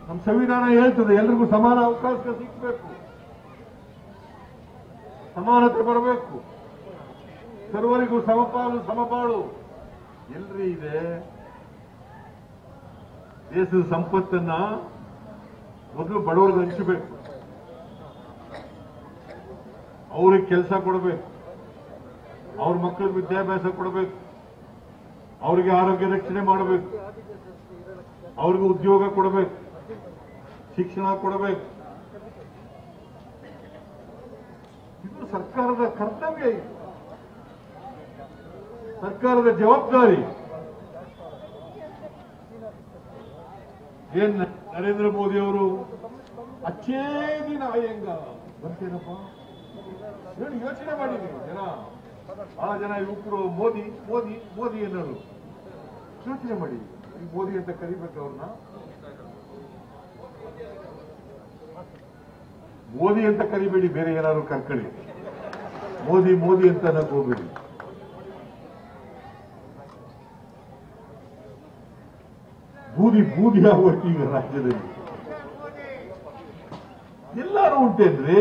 ನಮ್ಮ ಸಂವಿಧಾನ ಹೇಳ್ತದೆ ಎಲ್ರಿಗೂ ಸಮಾನ ಅವಕಾಶ ಸಿಗಬೇಕು ಸಮಾನತೆ ಬರಬೇಕು ಸರ್ವರಿಗೂ ಸಮಪಾಲು ಸಮಪಾಳು ಎಲ್ರಿ ಇದೆ ದೇಶದ ಸಂಪತ್ತನ್ನ ಮೊದಲು ಬಡವರಿಗೆ ಹಂಚಬೇಕು ಅವ್ರಿಗೆ ಕೆಲಸ ಕೊಡಬೇಕು ಅವ್ರ ಮಕ್ಕಳಿಗೆ ವಿದ್ಯಾಭ್ಯಾಸ ಕೊಡಬೇಕು ಅವರಿಗೆ ಆರೋಗ್ಯ ರಕ್ಷಣೆ ಮಾಡಬೇಕು ಅವ್ರಿಗೆ ಉದ್ಯೋಗ ಕೊಡಬೇಕು ಶಿಕ್ಷಣ ಕೊಡಬೇಕು ಇದು ಸರ್ಕಾರದ ಕರ್ತವ್ಯ ಇದು ಸರ್ಕಾರದ ಜವಾಬ್ದಾರಿ ಏನ್ ನರೇಂದ್ರ ಮೋದಿ ಅವರು ಅಚ್ಚೇ ದಿನ ಆಯಂಗ ಬರ್ತೇನಪ್ಪ ಹೇಳಿ ಯೋಚನೆ ಮಾಡಿ ನೀವು ಜನ ಬಹಳ ಜನ ಯುವಕರು ಮೋದಿ ಮೋದಿ ಮೋದಿ ಅನ್ನೋರು ಯೋಚನೆ ಮಾಡಿ ಈ ಮೋದಿ ಅಂತ ಕರಿಬೇಕು ಅವ್ರನ್ನ ಮೋದಿ ಅಂತ ಕರಿಬೇಡಿ ಬೇರೆ ಏನಾದ್ರು ಕರ್ಕೊಳ್ಳಿ ಮೋದಿ ಮೋದಿ ಅಂತ ಅನ್ನಕ್ ಹೋಗ್ಬೇಡಿ ಬೂದಿ ಬೂದಿ ಆಗೋಯ್ತು ಈಗ ರಾಜ್ಯದಲ್ಲಿ ಎಲ್ಲಾರು ಉಂಟೇನ್ರಿ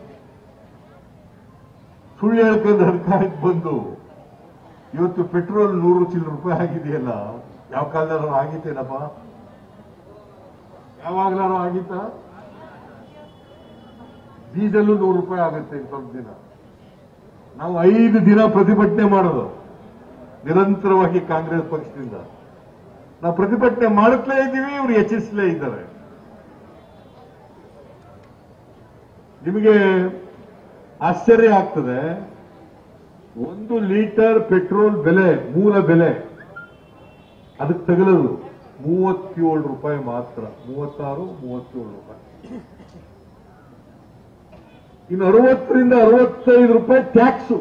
ಸುಳ್ಳು ಹೇಳ್ಕೊಂಡು ಸರ್ಕಾರಕ್ಕೆ ಬಂದು ಇವತ್ತು ಪೆಟ್ರೋಲ್ ನೂರು ಚಿಲ್ಲರೆ ರೂಪಾಯಿ ಆಗಿದೆಯಲ್ಲ ಯಾವ ಕಾಲದಾರು ಆಗಿತ್ತೇನಪ್ಪ ಯಾವಾಗ್ಲಾರು ಆಗಿತ್ತ ಡೀಸೆಲ್ ನೂರು ರೂಪಾಯಿ ಆಗುತ್ತೆ ಇನ್ ಸ್ವಲ್ಪ ದಿನ ನಾವು ಐದು ದಿನ ಪ್ರತಿಭಟನೆ ಮಾಡೋದು ನಿರಂತರವಾಗಿ ಕಾಂಗ್ರೆಸ್ ಪಕ್ಷದಿಂದ ನಾವು ಪ್ರತಿಭಟನೆ ಮಾಡುತ್ತಲೇ ಇದ್ದೀವಿ ಇವರು ಎಚ್ಚರಿಸಲೇ ಇದ್ದಾರೆ ನಿಮಗೆ ಆಶ್ಚರ್ಯ ಆಗ್ತದೆ ಒಂದು ಲೀಟರ್ ಪೆಟ್ರೋಲ್ ಬೆಲೆ ಮೂಲ ಬೆಲೆ ಅದಕ್ಕೆ ತಗಲದು ಮೂವತ್ತೇಳು ರೂಪಾಯಿ ಮಾತ್ರ ಮೂವತ್ತಾರು ಮೂವತ್ತೇಳು ರೂಪಾಯಿ ಇನ್ನು ಅರವತ್ತರಿಂದ ಅರವತ್ತೈದು ರೂಪಾಯಿ ಟ್ಯಾಕ್ಸು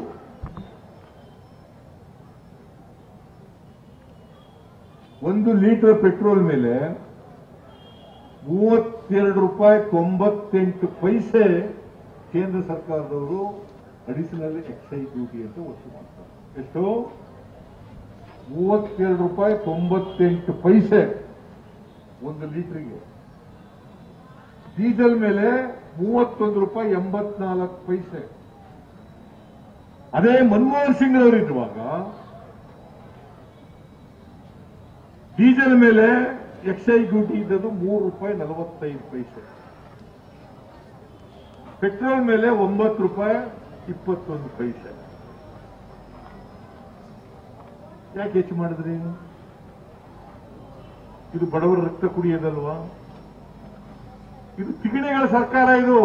ಒಂದು ಲೀಟರ್ ಪೆಟ್ರೋಲ್ ಮೇಲೆ ಮೂವತ್ತೆರಡು ರೂಪಾಯಿ ತೊಂಬತ್ತೆಂಟು ಪೈಸೆ ಕೇಂದ್ರ ಸರ್ಕಾರದವರು ಅಡಿಷನಲ್ ಎಕ್ಸೈಸ್ ಡ್ಯೂಟಿ ಅಂತ ವಸೂಲು ಮಾಡ್ತಾರೆ ಎಷ್ಟು ಮೂವತ್ತೆರಡು ರೂಪಾಯಿ ತೊಂಬತ್ತೆಂಟು ಪೈಸೆ ಒಂದು ಲೀಟರ್ಗೆ ಡೀಸೆಲ್ ಮೇಲೆ ಮೂವತ್ತೊಂದು ರೂಪಾಯಿ ಎಂಬತ್ನಾಲ್ಕು ಪೈಸೆ ಅದೇ ಮನಮೋಹನ್ ಸಿಂಗ್ ಅವರಿರುವಾಗ ಡೀಸೆಲ್ ಮೇಲೆ ಎಕ್ಸೈಸ್ ಡ್ಯೂಟಿ ಇದ್ದದ್ದು ಮೂರು ರೂಪಾಯಿ ನಲವತ್ತೈದು ಪೈಸೆ ಪೆಟ್ರೋಲ್ ಮೇಲೆ ಒಂಬತ್ತು ರೂಪಾಯಿ ಇಪ್ಪತ್ತೊಂದು ಪೈಸೆ ಯಾಕೆ ಹೆಚ್ಚು ಮಾಡಿದ್ರಿ ಇದು ಬಡವರ ರಕ್ತ ಕುಡಿಯೋದಲ್ವಾ ಇದು ತಿಗಣೆಗಳ ಸರ್ಕಾರ ಇದು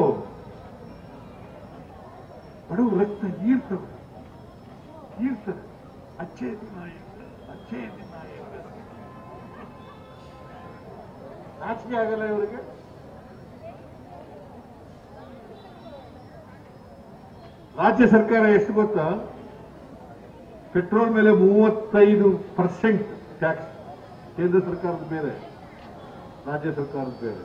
ಬಡವರ ರಕ್ತ ಈರ್ತದೆ ಈರ್ತದೆ ಅಚ್ಚೇ ದಿನ ಅಚ್ಚೇ ದಿನ ನಾಚಿಕೆ ಆಗಲ್ಲ ಇವರಿಗೆ ರಾಜ್ಯ ಸರ್ಕಾರ ಎಷ್ಟು ಗೊತ್ತಾ ಪೆಟ್ರೋಲ್ ಮೇಲೆ ಮೂವತ್ತೈದು ಪರ್ಸೆಂಟ್ ಟ್ಯಾಕ್ಸ್ ಕೇಂದ್ರ ಸರ್ಕಾರದ ಬೇರೆ ರಾಜ್ಯ ಸರ್ಕಾರದ ಬೇರೆ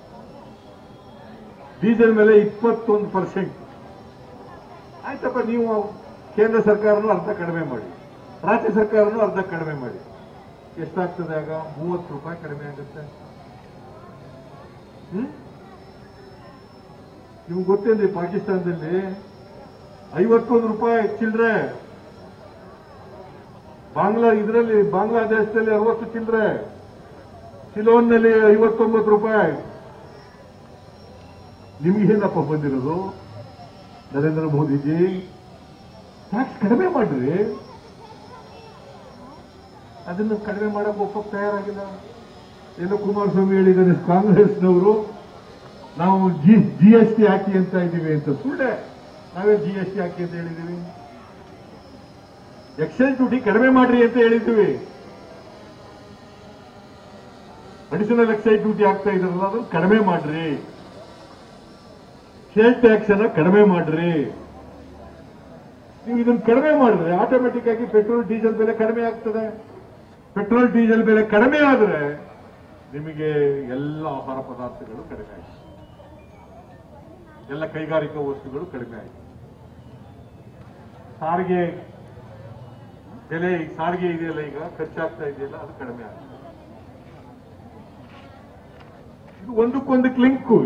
ಡೀಸೆಲ್ ಮೇಲೆ ಇಪ್ಪತ್ತೊಂದು ಪರ್ಸೆಂಟ್ ಆಯ್ತಪ್ಪ ನೀವು ಕೇಂದ್ರ ಸರ್ಕಾರನೂ ಅರ್ಧ ಕಡಿಮೆ ಮಾಡಿ ರಾಜ್ಯ ಸರ್ಕಾರನೂ ಅರ್ಧ ಕಡಿಮೆ ಮಾಡಿ ಎಷ್ಟಾಗ್ತದೆ ಆಗ ಮೂವತ್ತು ರೂಪಾಯಿ ಕಡಿಮೆ ಆಗುತ್ತೆ ಹ್ಮ್ ನಿಮ್ಗೆ ಗೊತ್ತೇನ್ರಿ ಪಾಕಿಸ್ತಾನದಲ್ಲಿ ಐವತ್ತೊಂದು ರೂಪಾಯಿ ಚಿಲ್ಲರೆ ಬಾಂಗ್ಲಾ ಇದರಲ್ಲಿ ಬಾಂಗ್ಲಾದೇಶದಲ್ಲಿ ಅರವತ್ತು ಚಿಲ್ಲರೆ ಸಿಲೋನ್ನಲ್ಲಿ ಐವತ್ತೊಂಬತ್ತು ರೂಪಾಯಿ ನಿಮ್ಗೇನಪ್ಪ ಬಂದಿರೋದು ನರೇಂದ್ರ ಮೋದಿಜಿ ಟ್ಯಾಕ್ಸ್ ಕಡಿಮೆ ಮಾಡ್ರಿ ಅದನ್ನು ಕಡಿಮೆ ಮಾಡಕ್ಕೆ ಒಪ್ಪಕ್ಕೆ ತಯಾರಾಗಿಲ್ಲ ಏನೋ ಕುಮಾರಸ್ವಾಮಿ ಹೇಳಿದ್ದಾನೆ ಕಾಂಗ್ರೆಸ್ನವರು ನಾವು ಜಿ ಜಿ ಎಸ್ ಟಿ ಹಾಕಿ ಅಂತ ಇದ್ದೀವಿ ಅಂತ ಸುಳ್ಳೆ ನಾವೇ ಜಿ ಎಸ್ ಟಿ ಹಾಕಿ ಅಂತ ಹೇಳಿದ್ದೀವಿ ಎಕ್ಸೈಸ್ ಡ್ಯೂಟಿ ಕಡಿಮೆ ಮಾಡ್ರಿ ಅಂತ ಹೇಳಿದ್ದೀವಿ ಅಡಿಷನಲ್ ಎಕ್ಸೈಸ್ ಡ್ಯೂಟಿ ಆಗ್ತಾ ಇದ್ರಲ್ಲ ಅದನ್ನು ಕಡಿಮೆ ಮಾಡ್ರಿ ಸೇಲ್ ಟ್ಯಾಕ್ಸ್ ಅನ್ನ ಕಡಿಮೆ ಮಾಡ್ರಿ ನೀವು ಇದನ್ನು ಕಡಿಮೆ ಮಾಡಿದ್ರೆ ಆಟೋಮೆಟಿಕ್ ಆಗಿ ಪೆಟ್ರೋಲ್ ಡೀಸೆಲ್ ಬೆಲೆ ಕಡಿಮೆ ಆಗ್ತದೆ ಪೆಟ್ರೋಲ್ ಡೀಸೆಲ್ ಬೆಲೆ ಕಡಿಮೆ ಆದ್ರೆ ನಿಮಗೆ ಎಲ್ಲ ಆಹಾರ ಪದಾರ್ಥಗಳು ಕಡಿಮೆ ಆಯ್ತು ಎಲ್ಲ ಕೈಗಾರಿಕಾ ವಸ್ತುಗಳು ಕಡಿಮೆ ಆಯ್ತು ಸಾರಿಗೆ ಬೆಲೆ ಈಗ ಸಾರಿಗೆ ಇದೆಯಲ್ಲ ಈಗ ಖರ್ಚಾಗ್ತಾ ಇದೆಯಲ್ಲ ಅದು ಕಡಿಮೆ ಆಗಿದೆ ಇದು ಒಂದಕ್ಕೊಂದಕ್ಕೆ ಲಿಂಕು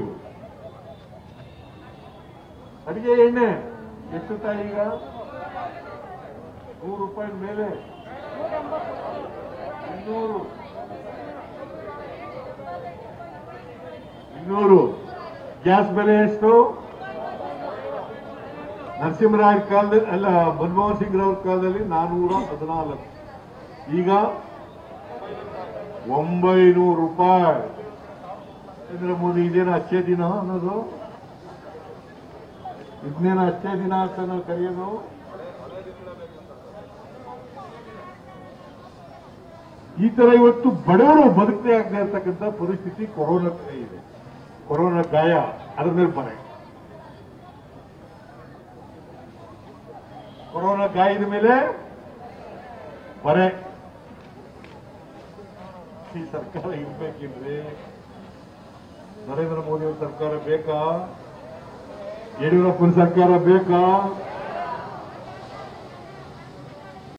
ಅಡಿಗೆ ಎಣ್ಣೆ ಎಷ್ಟು ತಾಯಿ ಈಗ ನೂರು ರೂಪಾಯಿ ಮೇಲೆ ಇನ್ನೂರು ಇನ್ನೂರು ಗ್ಯಾಸ್ ಬೆಲೆ ಎಷ್ಟು ನರಸಿಂಹರಾಯ ಕಾಲದಲ್ಲಿ ಅಲ್ಲ ಮನಮೋಹನ್ ಸಿಂಗ್ ಅವ್ರ ಕಾಲದಲ್ಲಿ ನಾನೂರ ಹದಿನಾಲ್ಕು ಈಗ ಒಂಬೈನೂರು ರೂಪಾಯಿ ನರೇಂದ್ರ ಮೋದಿ ಇದೇನು ಅಚ್ಚೇ ದಿನ ಅನ್ನೋದು ಇದನ್ನೇನು ಅಚ್ಚೇ ದಿನ ಅಂತ ನಾವು ಕರೆಯೋದು ಈ ತರ ಇವತ್ತು ಬಡವರು ಬದುಕದೇ ಆಗದೆ ಇರ್ತಕ್ಕಂಥ ಪರಿಸ್ಥಿತಿ ಕೊರೋನಾ ಇದೆ ಕೊರೋನಾ ಗಾಯ ಅದ್ರ ಮೇಲೆ ಬರೆ ಕೊರೋನಾ ಗಾಯದ ಮೇಲೆ ಬರೆ ಈ ಸರ್ಕಾರ ಇರ್ಬೇಕಿಲ್ರಿ ನರೇಂದ್ರ ಮೋದಿ ಅವ್ರ ಸರ್ಕಾರ ಬೇಕಾ ಯಡಿಯೂರಪ್ಪನ ಸರ್ಕಾರ ಬೇಕಾ